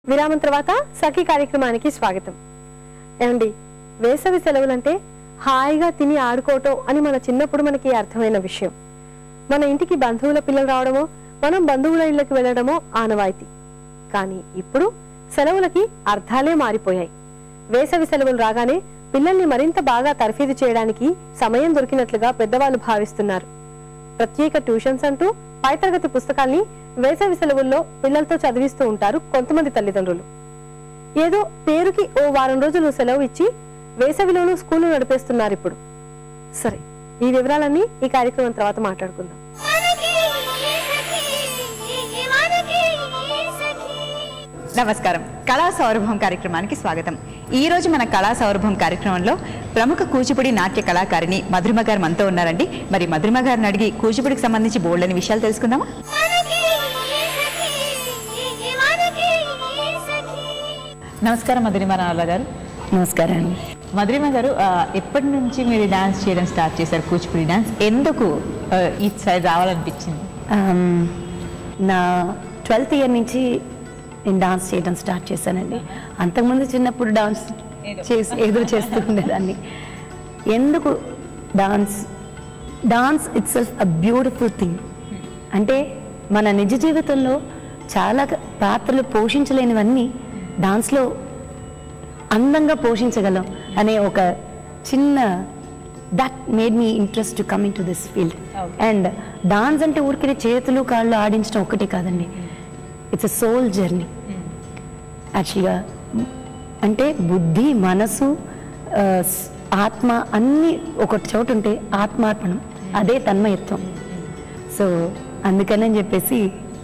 విరామం తర్వాత సఖీ కార్యక్రమానికి స్వాగతం ఏమండి వేసవి సెలవులంటే హాయిగా తిని ఆడుకోవటం అని మన చిన్నప్పుడు మనకి అర్థమైన విషయం మన ఇంటికి బంధువుల పిల్లలు రావడమో మనం బంధువుల ఇళ్ళకి వెళ్ళడమో ఆనవాయితీ కానీ ఇప్పుడు సెలవులకి అర్థాలే మారిపోయాయి వేసవి సెలవులు రాగానే పిల్లల్ని మరింత బాగా తర్ఫీదు చేయడానికి సమయం దొరికినట్లుగా పెద్దవాళ్ళు భావిస్తున్నారు ప్రత్యేక ట్యూషన్స్ అంటూ పై తరగతి పుస్తకాల్ని వేసవి సెలవుల్లో పిల్లలతో చదివిస్తూ ఉంటారు కొంతమంది తల్లిదండ్రులు ఏదో పేరుకి ఓ వారం రోజులు సెలవు ఇచ్చి వేసవిలోనూ స్కూలు నడిపేస్తున్నారు ఇప్పుడు సరే ఈ వివరాలన్నీ ఈ కార్యక్రమం తర్వాత మాట్లాడుకుందాం మనకి సఖీ మనకి సఖీ నమస్కారం కళా సౌరభం కార్యక్రమానికి స్వాగతం ఈ రోజు మన కళా సౌరభం కార్యక్రమంలో ప్రముఖ కూచిపూడి నాట్య కళాకారిణి మధురిమ గారు మనతో ఉన్నారండి మరి మధురిమ గారిని అడిగి కూచిపూడికి సంబంధించి బోల్డని విషయాలు తెలుసుకుందామా మనకి సఖీ మనకి సఖీ నమస్కారం మధురిమ రావుల గారు నమస్కారం అండి మధురిమ గారు ఆ, ఎప్పటి నుంచి మీరు డాన్స్ చేయడం స్టార్ట్ చేశారు కూచిపూడి డాన్స్ ఎందుకు ఆ, ఈ సైడ్ రావాలనిపించింది ఆమ్, నా ట్వెల్త్ ఇయర్ నుంచి నేను డాన్స్ చేయడం స్టార్ట్ చేశానండి అంతకుముందు చిన్నప్పుడు డాన్స్ చేసి ఏదో చేస్తూ ఉండేదాన్ని ఎందుకు dance dance it's a beautiful thing అంటే మన నిజ జీవితంలో చాలా పాత్రలు పోషించలేనివన్నీ డాన్స్లో అందంగా పోషించగలం అనే ఒక చిన్న that made me interest to coming to this field and dance అంటే ఊరికే చేతులు కాళ్ళు ఆడించడం ఒక్కటే కాదండి ఇట్స్ అ సోల్ జర్నీ యాక్చువల్గా అంటే బుద్ధి మనసు ఆ, స్- ఆత్మ అన్నీ ఒక చోటు ఉంటే ఆత్మార్పణం అదే తన్మయత్వం సో అందుకని చెప్పేసి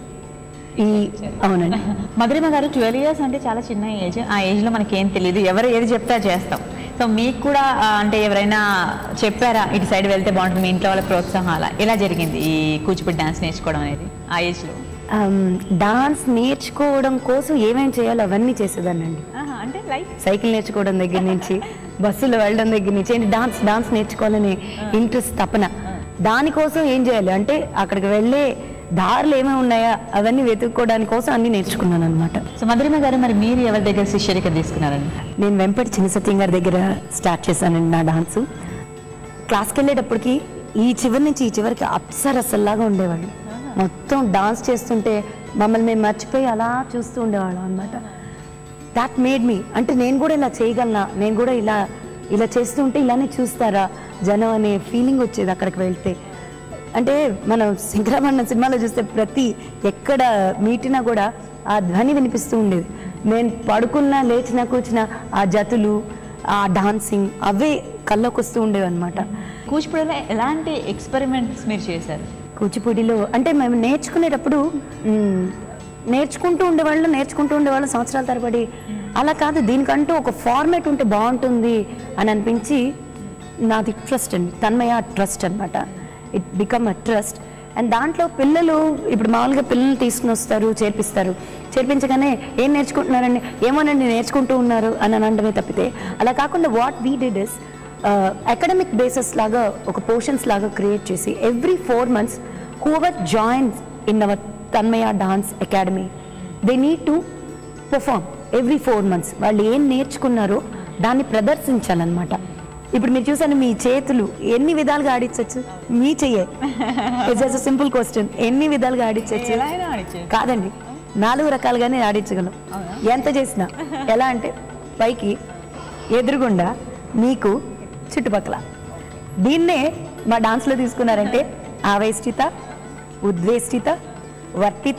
ఈ అవునండి మధురిమ గారు ట్వెల్వ్ ఇయర్స్ అంటే చాలా చిన్న ఏజ్ ఆ ఏజ్లో మనకి ఏం తెలియదు ఎవరు ఏది చెప్తే అది చేస్తాం సో మీకు కూడా ఆ, అంటే ఎవరైనా చెప్పారా ఇటు సైడ్ వెళ్తే బాగుంటుంది మీ ఇంట్లో వాళ్ళ ప్రోత్సాహం అలా ఎలా జరిగింది ఈ కూచిపూడి డాన్స్ నేర్చుకోవడం అనేది ఆ ఏజ్లో డాన్స్ నేర్చుకోవడం కోసం ఏమేం చేయాలో అవన్నీ చేసేదానండి అంటే లైక్ సైకిల్ నేర్చుకోవడం దగ్గర నుంచి బస్సులో వెళ్ళడం దగ్గర నుంచి ఏంటి డాన్స్ డాన్స్ నేర్చుకోవాలని ఇంట్రెస్ట్ తపన దానికోసం ఏం చేయాలి అంటే అక్కడికి వెళ్ళే దారులు ఏమేమి ఉన్నాయా అవన్నీ వెతుక్కోవడానికి కోసం అన్ని నేర్చుకున్నాను అనమాట సో మధురిమ గారు మరి మీరు ఎవరి దగ్గర శిష్యరిక తీసుకున్నారండి నేను వెంపటి చిన్న సత్యం గారి దగ్గర స్టార్ట్ చేశానండి నా డాన్సు క్లాస్కి వెళ్ళేటప్పటికి ఈ చివరి నుంచి ఈ చివరికి అప్సరసల్లాగా ఉండేవాళ్ళు మొత్తం డాన్స్ చేస్తుంటే మమ్మల్ని మేము మర్చిపోయి అలా చూస్తూ ఉండేవాళ్ళం అనమాట దాట్ మేడ్ మీ అంటే నేను కూడా ఇలా చేయగలనా నేను కూడా ఇలా ఇలా చేస్తుంటే ఇలానే చూస్తారా జనం అనే ఫీలింగ్ వచ్చేది అక్కడికి వెళ్తే అంటే మనం శంకరామన్న సినిమాలో చూస్తే ప్రతి ఎక్కడ మీటినా కూడా ఆ ధ్వని వినిపిస్తూ ఉండేది నేను పడుకున్నా లేచినా కూర్చున్నా ఆ జతులు ఆ డాన్సింగ్ అవే కళ్ళకు వస్తూ ఉండేవి అనమాట కూచిపూడిలో ఎలాంటి ఎక్స్పెరిమెంట్స్ మీరు చేశారు కూచిపూడిలో అంటే మేము నేర్చుకునేటప్పుడు మ్, నేర్చుకుంటూ ఉండేవాళ్ళు నేర్చుకుంటూ ఉండేవాళ్ళు సంవత్సరాల తరబడి అలా కాదు దీనికంటూ ఒక ఫార్మేట్ ఉంటే బాగుంటుంది అని అనిపించి నాది ట్రస్ట్ అండి తన్మయ ట్రస్ట్ అన్నమాట it become a trust and దాంట్లో పిల్లలు ఇప్పుడు మామూలుగా పిల్లలు తీసుకుని వస్తారు చేర్పిస్తారు చేర్పించగానే ఏం నేర్చుకుంటున్నారండి ఏమోనండి నేర్చుకుంటూ ఉన్నారు అని అనడమే తప్పితే అలా కాకుండా what we did is academic basis లాగా ఒక పోర్షన్స్ లాగా క్రియేట్ చేసి every four months whoever joins in our Tanmaya dance academy they need to perform every four months వాళ్ళు ఏం నేర్చుకున్నారో దాన్ని ప్రదర్శించాలన్నమాట ఇప్పుడు మీరు చూసాను మీ చేతులు ఎన్ని విధాలుగా ఆడించవచ్చు మీ చెయ్యే ఇట్స్ సింపుల్ క్వశ్చన్ ఎన్ని విధాలుగా ఆడించవచ్చు ఎలా అయినా ఆడించవచ్చు. కాదండి నాలుగు రకాలుగానే ఆడించగలం ఎంత చేసినా ఎలా అంటే పైకి ఎదురుగుండా మీకు చుట్టుపక్కల దీన్నే మా డాన్స్లో తీసుకున్నారంటే ఆవేష్టిత ఉద్వేష్టిత వర్తిత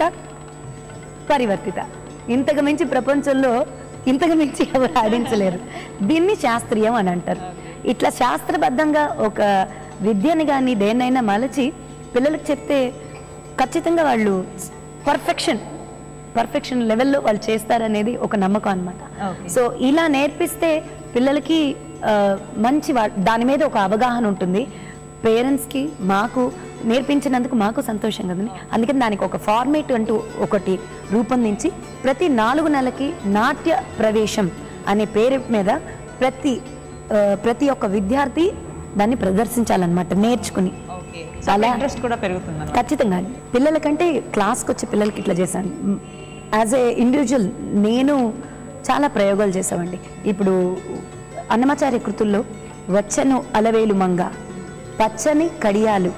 పరివర్తిత ఇంతకు మించి ప్రపంచంలో ఇంతకు మించి ఎవరు ఆడించలేరు దీన్ని శాస్త్రీయం అని అంటారు ఇట్లా శాస్త్రబద్ధంగా ఒక విద్యని కానీ దేన్నైనా మలచి పిల్లలకు చెప్తే ఖచ్చితంగా వాళ్ళు పర్ఫెక్షన్ పర్ఫెక్షన్ లెవెల్లో వాళ్ళు చేస్తారనేది ఒక నమ్మకం అనమాట Okay. సో ఇలా నేర్పిస్తే పిల్లలకి ఆ, మంచి వా- దాని మీద ఒక అవగాహన ఉంటుంది పేరెంట్స్కి మాకు నేర్పించినందుకు మాకు సంతోషం కదండి అందుకని దానికి ఒక ఫార్మేట్ అంటూ ఒకటి రూపొందించి ప్రతి నాలుగు నెలలకి నాట్య ప్రవేశం అనే పేరు మీద ప్రతి ఆ, ప్రతి ఒక్క విద్యార్థి దాన్ని ప్రదర్శించాలన్నమాట నేర్చుకుని ఓకే అలా- ఇంట్రెస్ట్ కూడా పెరుగుతుంది ఖచ్చితంగా పిల్లలకంటే క్లాస్కి వచ్చే పిల్లలకి ఇట్లా చేశాను మ్, యాజ్ ఏ ఇండివిజువల్ నేను చాలా ప్రయోగాలు చేసామండి ఇప్పుడు అన్నమాచార్య కృతుల్లో వచ్చను అలవేలు మంగ పచ్చని కడియాలు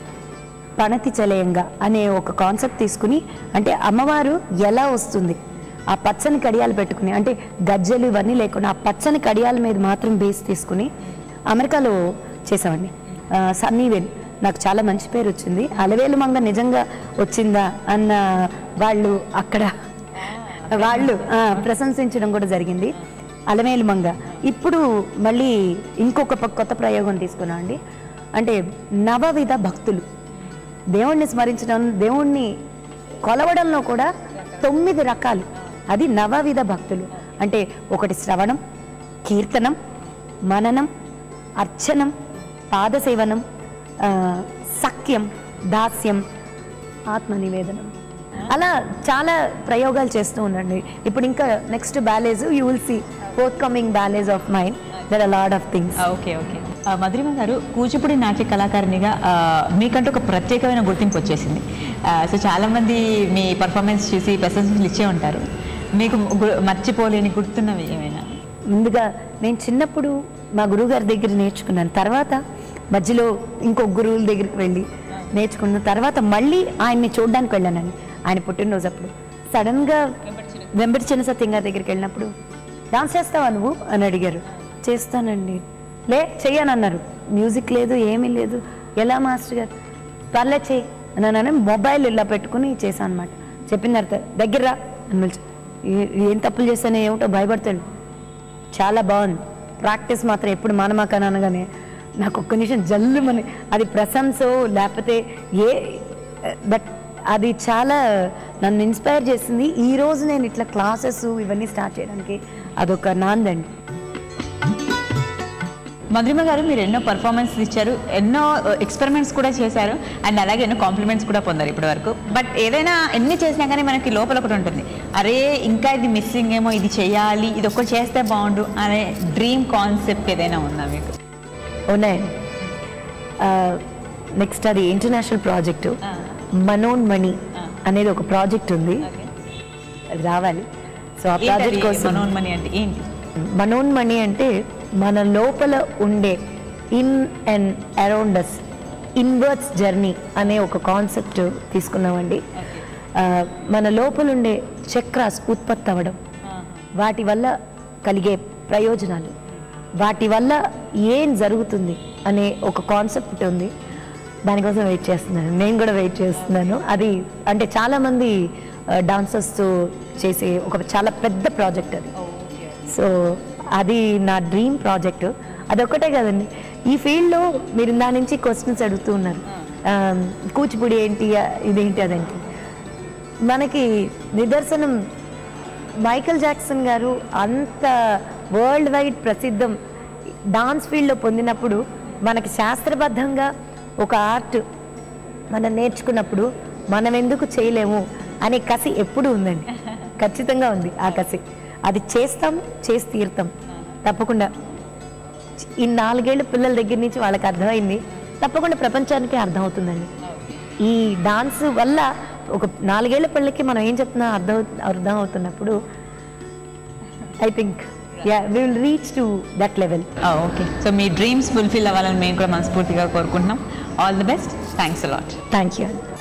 పణతి చలయంగా అనే ఒక కాన్సెప్ట్ తీసుకుని అంటే అమ్మవారు ఎలా వస్తుంది ఆ పచ్చని కడియాలు పెట్టుకుని అంటే గజ్జలు ఇవన్నీ లేకుండా ఆ పచ్చని కడియాల మీద మాత్రం బేస్ తీసుకుని అమెరికాలో చేసామండి ఆ, సన్నీవేల్ నాకు చాలా మంచి పేరు వచ్చింది అలవేలు మంగ నిజంగా వచ్చిందా అన్న వాళ్ళు అక్కడ వాళ్ళు ఆ, ప్రశంసించడం కూడా జరిగింది అలమేలు మంగ ఇప్పుడు మళ్ళీ ఇంకొక ప- కొత్త ప్రయోగం తీసుకున్నాం అండి అంటే నవవిధ భక్తులు దేవుణ్ణి స్మరించడం దేవుణ్ణి కొలవడంలో కూడా తొమ్మిది రకాలు అది నవవిధ భక్తులు అంటే ఒకటి శ్రవణం కీర్తనం మననం అర్చనం పాదసేవనం ఆ, సఖ్యం దాస్యం ఆత్మ నివేదనం అలా చాలా ప్రయోగాలు చేస్తూ ఉండండి ఇప్పుడు ఇంకా next ballets you will see forthcoming ballets of mind there are lot of things okay okay ఆ, మధురిమ గారు కూచిపూడి నాట్య కళాకారిణిగా ఆ, మీకంటూ ఒక ప్రత్యేకమైన గుర్తింపు వచ్చేసింది ఆ, సో చాలామంది మీ పర్ఫార్మెన్స్ చూసి ప్రశంసలు ఇచ్చే ఉంటారు మీకు గు- మర్చిపోలేని గుర్తున్నవి ఏమైనా ముందుగా నేను చిన్నప్పుడు మా గురువుగారి దగ్గర నేర్చుకున్నాను తర్వాత మధ్యలో ఇంకో గురువుల దగ్గరికి వెళ్ళి నేర్చుకున్న తర్వాత మళ్ళీ ఆయన్ని చూడడానికి వెళ్ళానండి ఆయన పుట్టినరోజు అప్పుడు సడన్గా వెంబడి చిన్న సత్యం గారి దగ్గరికి వెళ్ళినప్పుడు డాన్స్ చేస్తావా నువ్వు అని అడిగారు చేస్తానండి లే చెయ్యనన్నారు మ్యూజిక్ లేదు ఏమీ లేదు ఎలా మాస్టర్ గారు పర్లే చెయ్యి అని అన్నాను మొబైల్ ఇలా పెట్టుకుని చేశాను అనమాట చెప్పిన తర్వాత దగ్గర రా అని పిలిచి "ఏ- ఏం తప్పులు చేస్తానో ఏమిటో భయపడతాడు చాలా బాగుంది ప్రాక్టీస్ మాత్రం ఎప్పుడు మానమాకని అనగానే నాకు ఒక్క నిమిషం జల్లుమని అది ప్రశంసో లేకపోతే ఏ బట్ అది చాలా నన్ను ఇన్స్పైర్ చేసింది ఈ రోజు నేను ఇట్లా క్లాసెస్ ఇవన్నీ స్టార్ట్ చేయడానికి అదొక నాందండి మధురిమ గారు మీరు ఎన్నో పర్ఫార్మెన్స్ ఇచ్చారు ఎన్నో ఎక్స్పెరిమెంట్స్ కూడా చేశారు అండ్ అలాగే ఎన్నో కాంప్లిమెంట్స్ కూడా పొందారు ఇప్పటి వరకు బట్ ఏదైనా ఎన్ని చేసినా కానీ మనకి లోపల ఒకటి ఉంటుంది అరే ఇంకా ఇది మిస్సింగ్ ఏమో ఇది చేయాలి ఇది ఒక్కటి చేస్తే బాగుండు అనే డ్రీమ్ కాన్సెప్ట్ ఏదైనా ఉందా మీకు ఉన్నాయండి నెక్స్ట్ అది ఇంటర్నేషనల్ ప్రాజెక్టు ఆ. మనోన్ మణి అనేది ఒక ప్రాజెక్ట్ ఉంది అది రావాలి సో ఆ ప్రాజెక్ట్ కోసం మనోన్మని అంటే ఏంటి మనోన్మణి అంటే మన లోపల ఉండే in and around us inwards journey అనే ఒక కాన్సెప్ట్ తీసుకున్నామండి ఆ, మన లోపల ఉండే చక్రాస్ ఉత్పత్తి అవ్వడం వాటి వల్ల కలిగే ప్రయోజనాలు వాటి వల్ల ఏం జరుగుతుంది అనే ఒక కాన్సెప్ట్ ఉంది దానికోసం వెయిట్ చేస్తున్నాను నేను కూడా వెయిట్ చేస్తున్నాను అది అంటే చాలామంది డాన్సర్స్తో చేసే ఒక చాలా పెద్ద ప్రాజెక్ట్ అది సో అది నా డ్రీమ్ ప్రాజెక్ట్ అదొక్కటే కదండి ఈ ఫీల్డ్లో మీరు దాని నుంచి క్వశ్చన్స్ అడుగుతూ ఉన్నారు ఆ, కూచిపూడి ఏంటి ఇదేంటి అదేంటి మనకి నిదర్శనం మైకల్ జాక్సన్ గారు అంత వరల్డ్ వైడ్ ప్రసిద్ధం డాన్స్ ఫీల్డ్లో పొందినప్పుడు మనకి శాస్త్రబద్ధంగా ఒక ఆర్ట్ మనం నేర్చుకున్నప్పుడు మనం ఎందుకు చేయలేము అనే కసి ఎప్పుడు ఉందండి ఖచ్చితంగా ఉంది ఆ కసి అది చేస్తాం చేసి తీరుతాం తప్పకుండా ఈ నాలుగేళ్ల పిల్లల దగ్గర నుంచి వాళ్ళకి అర్థమైంది తప్పకుండా ప్రపంచానికి అర్థమవుతుందండి ఈ డాన్స్ వల్ల ఒక నాలుగేళ్ల పిల్లలకి మనం ఏం చెప్తున్నా అర్థం అర్థం అవుతున్నప్పుడు I think ya will reach to that level okay so మీ డ్రీమ్స్ ఫుల్ఫిల్ అవ్వాలని మేము కూడా మనస్ఫూర్తిగా కోరుకుంటున్నాం all the best thanks a lot thank you